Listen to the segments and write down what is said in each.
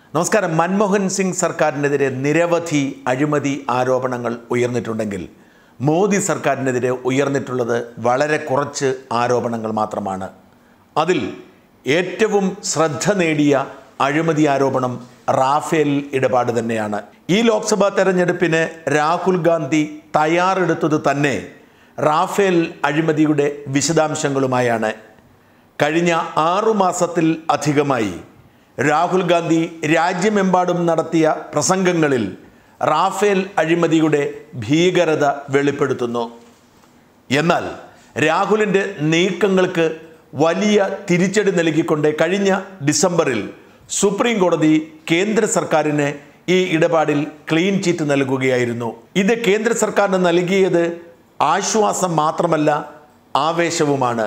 നമസ്കാരം മൻമോഹൻ സിംഗ് സർക്കാരിനെതിരെ നിരവധി അഴിമതി ആരോപണങ്ങൾ ഉയർന്നിട്ടുണ്ടെങ്കിൽ മോദി സർക്കാരിനെതിരെ ഉയർന്നിട്ടുള്ളത് വളരെ കുറച്ച് ആരോപണങ്ങൾ മാത്രമാണ് അതിൽ ഏറ്റവും ശ്രദ്ധ നേടിയ അഴിമതി ആരോപണം റാഫേൽ ഇടപാട് തന്നെയാണ് ഈ ലോക്സഭാ തെരഞ്ഞെടുപ്പിന് രാഹുൽ ഗാന്ധി തയ്യാറെടുത്തത് തന്നെ റാഫേൽ അഴിമതിയുടെ വിശദാംശങ്ങളുമായാണ് കഴിഞ്ഞ ആറു മാസത്തിൽ അധികമായി രാഹുൽ ഗാന്ധി രാജ്യമെമ്പാടും നടത്തിയ പ്രസംഗങ്ങളിൽ റാഫേൽ അഴിമതിയുടെ ഭീകരത വെളിപ്പെടുത്തുന്നു എന്നാൽ രാഹുലിൻ്റെ നീക്കങ്ങൾക്ക് വലിയ തിരിച്ചടി നൽകിക്കൊണ്ട് കഴിഞ്ഞ ഡിസംബറിൽ സുപ്രീം കോടതി കേന്ദ്ര സർക്കാരിന് ഈ ഇടപാടിൽ ക്ലീൻ ചിറ്റ് നൽകുകയായിരുന്നു ഇത് കേന്ദ്ര സർക്കാരിന് നൽകിയത് ആശ്വാസം മാത്രമല്ല ആവേശവുമാണ്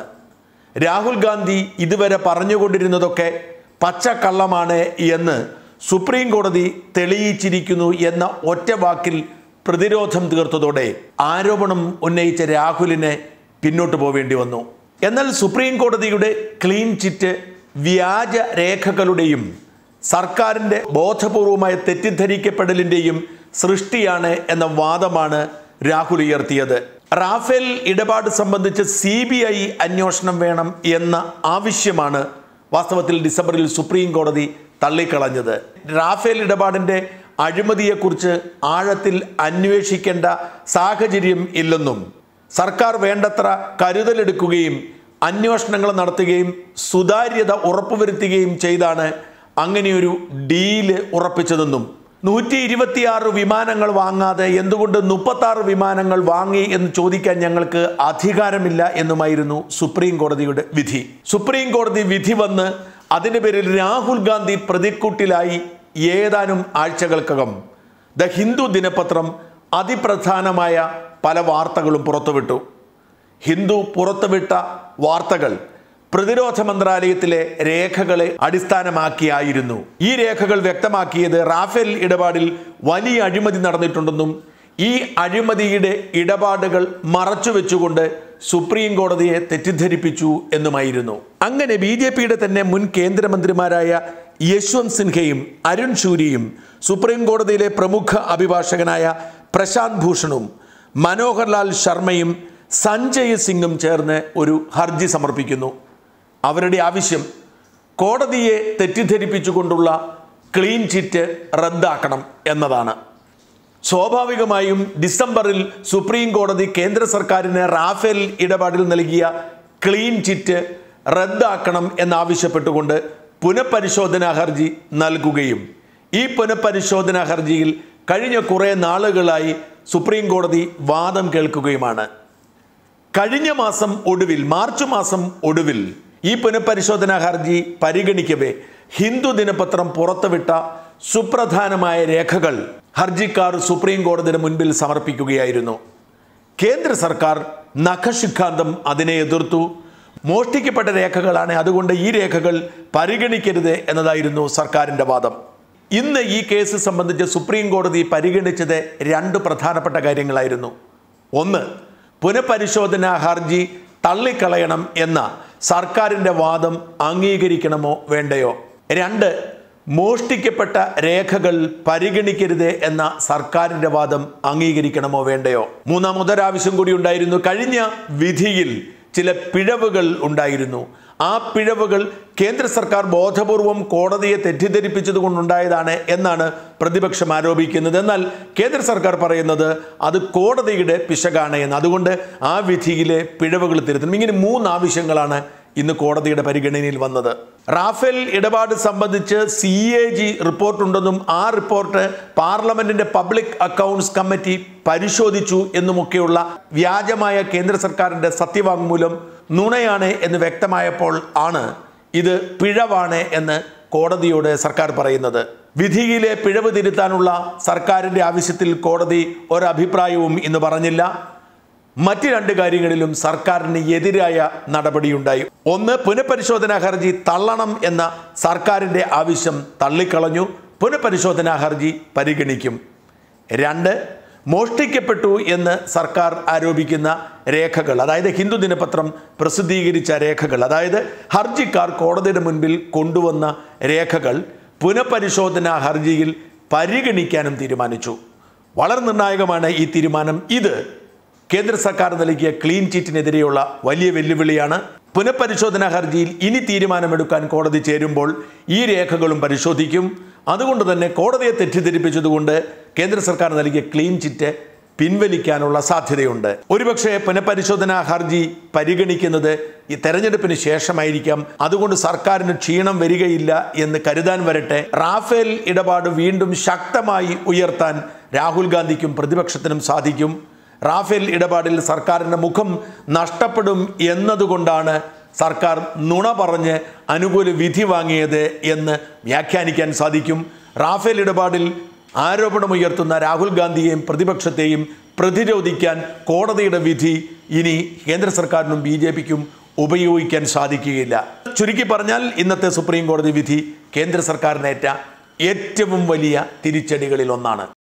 രാഹുൽ ഗാന്ധി ഇതുവരെ പറഞ്ഞുകൊണ്ടിരുന്നതൊക്കെ പച്ചക്കള്ളമാണ് എന്ന് സുപ്രീം കോടതി തെളിയിച്ചിരിക്കുന്നു എന്ന ഒറ്റ വാക്കിൽ പ്രതിരോധം തീർത്തതോടെ ആരോപണം ഉന്നയിച്ച രാഹുലിനെ പിന്നോട്ട് പോവേണ്ടി വന്നു എന്നാൽ സുപ്രീം കോടതിയുടെ ക്ലീൻ ചിറ്റ് വ്യാജ രേഖകളുടെയും സർക്കാരിൻ്റെ ബോധപൂർവമായ തെറ്റിദ്ധരിക്കപ്പെടലിൻ്റെയും സൃഷ്ടിയാണ് എന്ന വാദമാണ് രാഹുൽ ഉയർത്തിയത് റാഫേൽ ഇടപാട് സംബന്ധിച്ച് സി ബി ഐ അന്വേഷണം വേണം എന്ന ആവശ്യമാണ് വാസ്തവത്തിൽ ഡിസംബറിൽ സുപ്രീം കോടതി തള്ളിക്കളഞ്ഞത് റാഫേൽ ഇടപാടിൻ്റെ അഴിമതിയെക്കുറിച്ച് ആഴത്തിൽ അന്വേഷിക്കേണ്ട സാഹചര്യം ഇല്ലെന്നും സർക്കാർ വേണ്ടത്ര കരുതലെടുക്കുകയും അന്വേഷണങ്ങൾ നടത്തുകയും സുതാര്യത ഉറപ്പുവരുത്തുകയും ചെയ്താണ് അങ്ങനെയൊരു ഡീല് ഉറപ്പിച്ചതെന്നും നൂറ്റി ഇരുപത്തിയാറ് വിമാനങ്ങൾ വാങ്ങാതെ എന്തുകൊണ്ട് മുപ്പത്താറ് വിമാനങ്ങൾ വാങ്ങി എന്ന് ചോദിക്കാൻ ഞങ്ങൾക്ക് അധികാരമില്ല എന്നുമായിരുന്നു സുപ്രീം കോടതിയുടെ വിധി സുപ്രീം കോടതി വിധി വന്ന് അതിൻ്റെ പേരിൽ രാഹുൽ ഗാന്ധി പ്രതിക്കൂട്ടിലായി ഏതാനും ആഴ്ചകൾക്കകം ദ ഹിന്ദു ദിനപത്രം അതിപ്രധാനമായ പല വാർത്തകളും പുറത്തുവിട്ടു ഹിന്ദു പുറത്തുവിട്ട വാർത്തകൾ പ്രതിരോധ മന്ത്രാലയത്തിലെ രേഖകളെ അടിസ്ഥാനമാക്കിയായിരുന്നു ഈ രേഖകൾ വ്യക്തമാക്കിയത് റാഫേൽ ഇടപാടിൽ വലിയ അഴിമതി നടന്നിട്ടുണ്ടെന്നും ഈ അഴിമതിയുടെ ഇടപാടുകൾ മറച്ചു വെച്ചുകൊണ്ട് സുപ്രീം കോടതിയെ തെറ്റിദ്ധരിപ്പിച്ചു എന്നുമായിരുന്നു അങ്ങനെ ബി ജെ പിയുടെ തന്നെ മുൻ കേന്ദ്രമന്ത്രിമാരായ യശ്വന്ത് സിൻഹയും അരുൺ ഷൂരിയും സുപ്രീം കോടതിയിലെ പ്രമുഖ അഭിഭാഷകനായ പ്രശാന്ത് ഭൂഷണും മനോഹർലാൽ ശർമ്മയും സഞ്ജയ് സിംഗും ചേർന്ന് ഒരു ഹർജി സമർപ്പിക്കുന്നു അവരുടെ ആവശ്യം കോടതിയെ തെറ്റിദ്ധരിപ്പിച്ചുകൊണ്ടുള്ള ക്ലീൻ ചിറ്റ് റദ്ദാക്കണം എന്നതാണ് സ്വാഭാവികമായും ഡിസംബറിൽ സുപ്രീം കോടതി കേന്ദ്ര സർക്കാരിന് റാഫേൽ ഇടപാടിൽ നൽകിയ ക്ലീൻ ചിറ്റ് റദ്ദാക്കണം എന്നാവശ്യപ്പെട്ടുകൊണ്ട് പുനഃപരിശോധനാ ഹർജി നൽകുകയും ഈ പുനഃപരിശോധനാ ഹർജിയിൽ കഴിഞ്ഞ കുറേ നാളുകളായി സുപ്രീം കോടതി വാദം കേൾക്കുകയുമാണ് കഴിഞ്ഞ മാസം ഒടുവിൽ മാർച്ച് മാസം ഒടുവിൽ ഈ പുനഃപരിശോധനാ ഹർജി പരിഗണിക്കവേ ഹിന്ദു ദിനപത്രം പുറത്തുവിട്ട സുപ്രധാനമായ രേഖകൾ ഹർജിക്കാർ സുപ്രീം കോടതിയുടെ മുൻപിൽ സമർപ്പിക്കുകയായിരുന്നു കേന്ദ്ര സർക്കാർ നഖശിഖാന്തം അതിനെ എതിർത്തു മോഷ്ടിക്കപ്പെട്ട രേഖകളാണ് അതുകൊണ്ട് ഈ രേഖകൾ പരിഗണിക്കരുത് എന്നതായിരുന്നു സർക്കാരിൻ്റെ വാദം ഇന്ന് ഈ കേസ് സംബന്ധിച്ച് സുപ്രീം കോടതി പരിഗണിച്ചത് രണ്ട് പ്രധാനപ്പെട്ട കാര്യങ്ങളായിരുന്നു ഒന്ന് പുനഃപരിശോധനാ ഹർജി തള്ളിക്കളയണം എന്ന സർക്കാരിൻ്റെ വാദം അംഗീകരിക്കണമോ വേണ്ടയോ രണ്ട് മോഷ്ടിക്കപ്പെട്ട രേഖകൾ പരിഗണിക്കരുത് എന്ന സർക്കാരിൻ്റെ വാദം അംഗീകരിക്കണമോ വേണ്ടയോ മൂന്നാമതൊരാവശ്യം കൂടി ഉണ്ടായിരുന്നു കഴിഞ്ഞ വിധിയിൽ ചില പിഴവുകൾ ഉണ്ടായിരുന്നു ആ പിഴവുകൾ കേന്ദ്ര സർക്കാർ ബോധപൂർവം കോടതിയെ തെറ്റിദ്ധരിപ്പിച്ചത് കൊണ്ടുണ്ടായതാണ് എന്നാണ് പ്രതിപക്ഷം ആരോപിക്കുന്നത് എന്നാൽ കേന്ദ്ര സർക്കാർ പറയുന്നത് അത് കോടതിയുടെ പിശകാണ് എന്ന് അതുകൊണ്ട് ആ വിധിയിലെ പിഴവുകൾ തിരുത്തണം ഇങ്ങനെ മൂന്ന് ആവശ്യങ്ങളാണ് ഇന്ന് കോടതിയുടെ പരിഗണനയിൽ വന്നത് റാഫേൽ ഇടപാട് സംബന്ധിച്ച് സി എ ജി റിപ്പോർട്ടുണ്ടെന്നും ആ റിപ്പോർട്ട് പാർലമെന്റിന്റെ പബ്ലിക് അക്കൗണ്ട്സ് കമ്മിറ്റി പരിശോധിച്ചു എന്നുമൊക്കെയുള്ള വ്യാജമായ കേന്ദ്ര സർക്കാരിന്റെ സത്യവാങ്മൂലം നുണയാണ് എന്ന് വ്യക്തമായപ്പോൾ ആണ് ഇത് പിഴവാണ് എന്ന് കോടതിയോട് സർക്കാർ പറയുന്നത് വിധിയിലെ പിഴവ് തിരുത്താനുള്ള സർക്കാരിന്റെ ആവശ്യത്തിൽ കോടതി ഒരഭിപ്രായവും ഇന്ന് പറഞ്ഞില്ല മറ്റ് രണ്ട് കാര്യങ്ങളിലും സർക്കാരിന് എതിരായ നടപടിയുണ്ടായി ഒന്ന് പുനഃപരിശോധനാ ഹർജി തള്ളണം എന്ന സർക്കാരിൻ്റെ ആവശ്യം തള്ളിക്കളഞ്ഞു പുനഃപരിശോധനാ ഹർജി പരിഗണിക്കും രണ്ട് മോഷ്ടിക്കപ്പെട്ടു എന്ന് സർക്കാർ ആരോപിക്കുന്ന രേഖകൾ അതായത് ഹിന്ദു ദിനപത്രം പ്രസിദ്ധീകരിച്ച രേഖകൾ അതായത് ഹർജിക്കാർ കോടതിയുടെ മുൻപിൽ കൊണ്ടുവന്ന രേഖകൾ പുനഃപരിശോധനാ ഹർജിയിൽ പരിഗണിക്കാനും തീരുമാനിച്ചു വളരെ നിർണായകമാണ് ഈ തീരുമാനം ഇത് കേന്ദ്ര സർക്കാർ നൽകിയ ക്ലീൻ ചിറ്റിനെതിരെയുള്ള വലിയ വെല്ലുവിളിയാണ് പുനഃപരിശോധനാ ഹർജിയിൽ ഇനി തീരുമാനമെടുക്കാൻ കോടതി ചേരുമ്പോൾ ഈ രേഖകളും പരിശോധിക്കും അതുകൊണ്ട് തന്നെ കോടതിയെ തെറ്റിദ്ധരിപ്പിച്ചതുകൊണ്ട് കേന്ദ്ര സർക്കാർ നൽകിയ ക്ലീൻ ചിറ്റ് പിൻവലിക്കാനുള്ള സാധ്യതയുണ്ട് ഒരുപക്ഷെ പുനഃപരിശോധനാ ഹർജി പരിഗണിക്കുന്നത് ഈ തെരഞ്ഞെടുപ്പിന് ശേഷമായിരിക്കാം അതുകൊണ്ട് സർക്കാരിന് ക്ഷീണം വരികയില്ല എന്ന് കരുതാൻ വരട്ടെ റാഫേൽ ഇടപാട് വീണ്ടും ശക്തമായി ഉയർത്താൻ രാഹുൽ ഗാന്ധിക്കും പ്രതിപക്ഷത്തിനും സാധിക്കും റാഫേൽ ഇടപാടിൽ സർക്കാരിൻ്റെ മുഖം നഷ്ടപ്പെടും എന്നതുകൊണ്ടാണ് സർക്കാർ നുണ പറഞ്ഞ് അനുകൂല വിധി വാങ്ങിയത് എന്ന് വ്യാഖ്യാനിക്കാൻ സാധിക്കും റാഫേൽ ഇടപാടിൽ ആരോപണമുയർത്തുന്ന രാഹുൽ ഗാന്ധിയെയും പ്രതിപക്ഷത്തെയും പ്രതിരോധിക്കാൻ കോടതിയുടെ വിധി ഇനി കേന്ദ്ര സർക്കാരിനും ബി ജെ പിക്കും ഉപയോഗിക്കാൻ സാധിക്കുകയില്ല ചുരുക്കി പറഞ്ഞാൽ ഇന്നത്തെ സുപ്രീം കോടതി വിധി കേന്ദ്ര സർക്കാരിനേറ്റ ഏറ്റവും വലിയ തിരിച്ചടികളിൽ ഒന്നാണ്